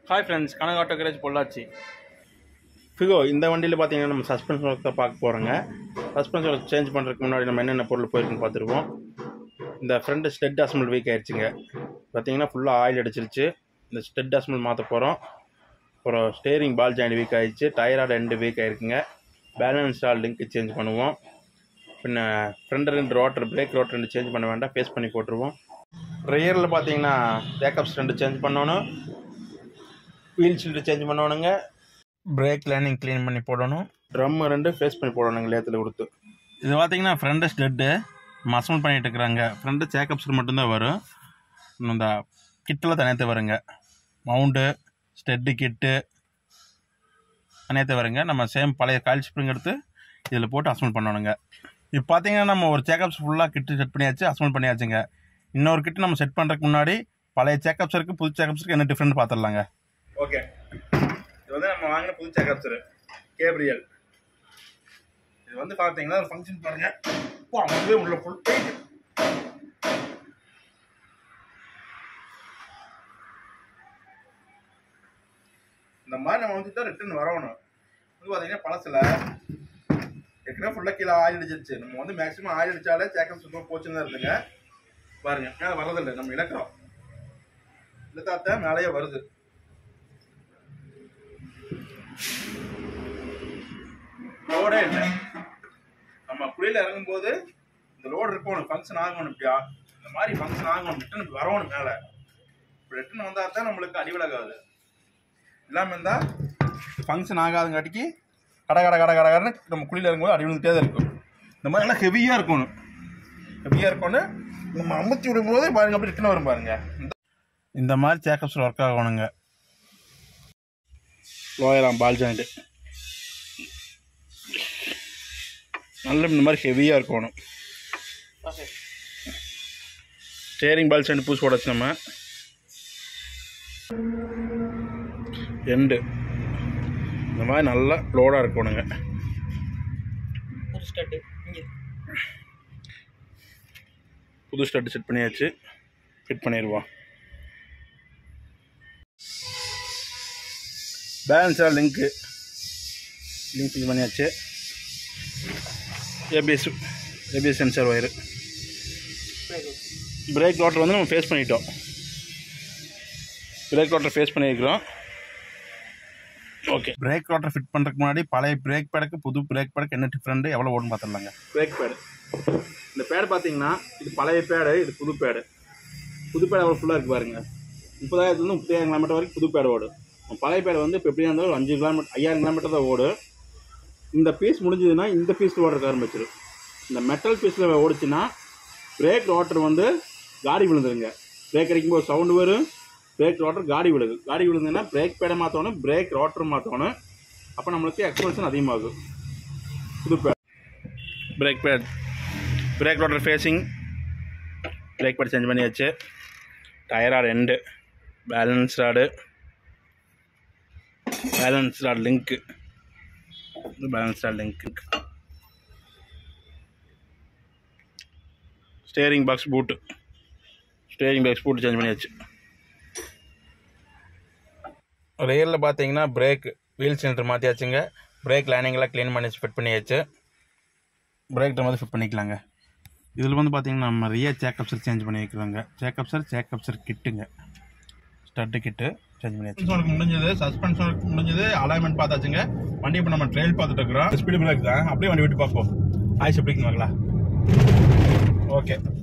hi friends கனகாட்டோ garage Pollachi Figo இந்த வண்டியில் பார்த்தீங்கன்னா நம்ம சஸ்பென்ஷன் ஒர்க் தான் பார்க்க போகிறோங்க சஸ்பென்ஷன் ஒர்க் சேஞ்ச் பண்ணுறதுக்கு முன்னாடி நம்ம என்னென்ன பொருள் போயிருக்குன்னு பார்த்துருவோம் இந்த ஃப்ரண்ட் ஸ்டெட் அசம்பிள் வீக் ஆயிடுச்சுங்க பார்த்தீங்கன்னா ஃபுல்லாக ஆயில் அடிச்சிருச்சு இந்த ஸ்டெட் அசம்பிள் மாற்ற போகிறோம் அப்புறம் ஸ்டேரிங் பால் ஜாயிண்ட் வீக் ஆயிடுச்சு டயராக ரெண்டு வீக் ஆயிருக்குங்க பேலன்ஸ் ஆல் லிங்க் சேஞ்ச் பண்ணுவோம் பின்ன ஃப்ரண்ட் ரெண்டு ரோட்டர் பிரேக் ரோட்டர் ரெண்டு சேஞ்ச் பண்ண வேண்டாம் ஃபேஸ் பண்ணி போட்டுருவோம் ரியரில் பார்த்தீங்கன்னா பேக்கப்ஸ் ரெண்டு சேஞ்ச் பண்ணணும் வீல் ஷீல்டு சேஞ்ச் பண்ணணுங்க பிரேக் லைனிங் க்ளீன் பண்ணி போடணும் ட்ரம் ரெண்டு ஃபேஸ் பண்ணி போடணுங்க லேத்தில் கொடுத்து இது பார்த்தீங்கன்னா ஃப்ரண்ட் ஸ்டெட்டு மசமல் பண்ணிட்டு இருக்கிறாங்க ஃப்ரண்ட் சேக்கப்ஸில் மட்டும்தான் வரும் இன்னும் இந்த கிட்டில் தனியாக வருங்க மவுண்டு ஸ்டெட்டு கிட்டு தனியாக வருங்க நம்ம சேம் பழைய கால் ஸ்ப்ரிங் எடுத்து இதில் போட்டு அசம்பிள் பண்ணணுங்க இப்போ பார்த்தீங்கன்னா நம்ம ஒரு சேக்கப்ஸ் ஃபுல்லாக கிட்டு செட் பண்ணியாச்சு அசம்பிள் பண்ணியாச்சுங்க இன்னொரு கிட்டு நம்ம செட் பண்ணுறதுக்கு முன்னாடி பழைய சேக்கப்ஸ் இருக்குது புது சேக்கப்ஸ் இருக்குது என்ன டிஃப்ரெண்ட் பார்த்துடலாங்க ஓகே இது வந்து நம்ம வாங்கின புது சேக்கப்ஸரு கேப்ரியல் இது வந்து பார்த்தீங்கன்னா ஒரு ஃபங்க்ஷன் பாருங்க ஓ அங்கே உள்ள ஃபுல் பெயிண்ட் இந்த மாதிரி நம்ம வந்து தான் ரிட்டர்ன் வரணும் வந்து பார்த்தீங்கன்னா பழசில் ஏற்கனவே ஃபுல்லாக கீழே ஆயில் அடிச்சிருச்சு நம்ம வந்து மேக்ஸிமம் ஆயில் அடிச்சாலே சேக்கம் சுத்தமாக போச்சுன்னு தான் இருந்துங்க பாருங்க மேலே வரதில்லை நம்ம இழக்கிறோம் இழுத்தாத்த மேலேயே வருது லோடே இல்லை நம்ம குழியில் இறங்கும்போது இந்த லோடு இருக்கணும் ஃபங்க்ஷன் ஆகணும் இப்படியா இந்த மாதிரி ஃபங்க்ஷன் ஆகணும் ரிட்டன் வரணும் மேலே இப்போ ரிட்டன் வந்தால் தான் நம்மளுக்கு அடிவிலகாது இல்லாமல் இருந்தால் ஃபங்க்ஷன் ஆகாதங்காட்டிக்கு கட கட கட கடன்னு நம்ம குழியில் இறங்கும்போது அடி விழுந்துட்டே தான் இருக்கும் இந்த மாதிரி எல்லாம் ஹெவியாக இருக்கணும் ஹெவியாக இருக்கணும் நம்ம அமுத்தி விடும்போது பாருங்க அப்படி ரிட்டன் வரும் பாருங்க இந்த மாதிரி சேக்கப்ஸில் ஒர்க் ஆகணுங்க லோயலாம் பால் ஜாயிண்ட்டு நல்ல இந்த மாதிரி ஹெவியாக இருக்கணும் ஸ்டேரிங் பால் ஜாயிண்ட் பூசி போடச்சு நம்ம எண்டு இந்த மாதிரி நல்லா லோடாக இருக்கணுங்க ஒரு ஸ்டட்டு இங்கே புது ஸ்டட் செட் பண்ணியாச்சு ஃபிட் பண்ணிடுவோம் பேலன்ஸாக லிங்க்கு லிங்க் இது பண்ணியாச்சு ABS ABS sensor wire brake rotor வந்து நம்ம ஃபேஸ் பண்ணிட்டோம் பிரேக் ரோட்டர் ஃபேஸ் பண்ணியிருக்கிறோம் ஓகே பிரேக் ரோட்டர் ஃபிட் பண்ணுறதுக்கு முன்னாடி பழைய பிரேக் பேடுக்கு புது பிரேக் பேடுக்கு என்ன டிஃப்ரெண்ட்டு எவ்வளோ ஓடும் பார்த்துடலாங்க பிரேக் பேடு இந்த பேடு பார்த்தீங்கன்னா இது பழைய பேடு இது புது பேடு புது பேடு அவ்வளோ ஃபுல்லாக இருக்குது பாருங்க முப்பதாயிரத்துலேருந்து முப்பதாயிரம் கிலோமீட்டர் வரைக்கும் புது பேடு ஓடும் பழைய பேடு வந்து இப்போ எப்படியா இருந்தாலும் ஒரு அஞ்சு கிலோமீட்டர் ஐயாயிரம் கிலோமீட்டர் தான் ஓடும் இந்த பீஸ் முடிஞ்சதுன்னா இந்த பீஸில் ஓடுறதுக்கு ஆரம்பிச்சிடும் இந்த மெட்டல் பீஸில் ஓடிச்சுன்னா பிரேக் ரோட்டர் வந்து காடி விழுந்துருங்க பிரேக் அடிக்கும்போது சவுண்டு வரும் பிரேக் ரோட்டர் காடி விழுது காடி விழுந்துன்னா பிரேக் பேடை மாற்றணும் பிரேக் ரோட்டர் மாற்றணும் அப்போ நம்மளுக்கு எக்ஸ்பென்ஷன் அதிகமாகும் புது pad brake pad brake rotor facing brake pad change பண்ணியாச்சு டயரா ரெண்டு balance rod balance rod link balance rod link steering box boot steering box boot change பண்ணியாச்சு ரியலில் பார்த்தீங்கன்னா பிரேக் வீல் சிலிண்டர் மாற்றியாச்சுங்க பிரேக் லைனிங்லாம் க்ளீன் பண்ணி ஃபிட் பண்ணியாச்சு பிரேக் ட்ரம் வந்து ஃபிட் பண்ணிக்கலாங்க இதில் வந்து பார்த்தீங்கன்னா நம்ம ரியர் சேக்கப்சர் சேஞ்ச் பண்ணி வைக்கிறோங்க சேக்கப்சர் சேக்கப்சர் கிட்டுங்க ஸ்டட்டு கிட்டு சேஞ்ச் பண்ணி சஸ்பென்ஷனுக்கு முடிஞ்சது சஸ்பென்ஷனுக்கு முடிஞ்சது அலைன்மெண்ட் பார்த்தாச்சுங்க வண்டி இப்போ நம்ம ட்ரெயில் பார்த்துட்டு இருக்கிறோம் ஸ்பீடு பிரேக் தான் அப்படியே வண்டி விட்டு பார்ப்போம் ஆயிஸ் எப்படிங்க மகளா ஓகே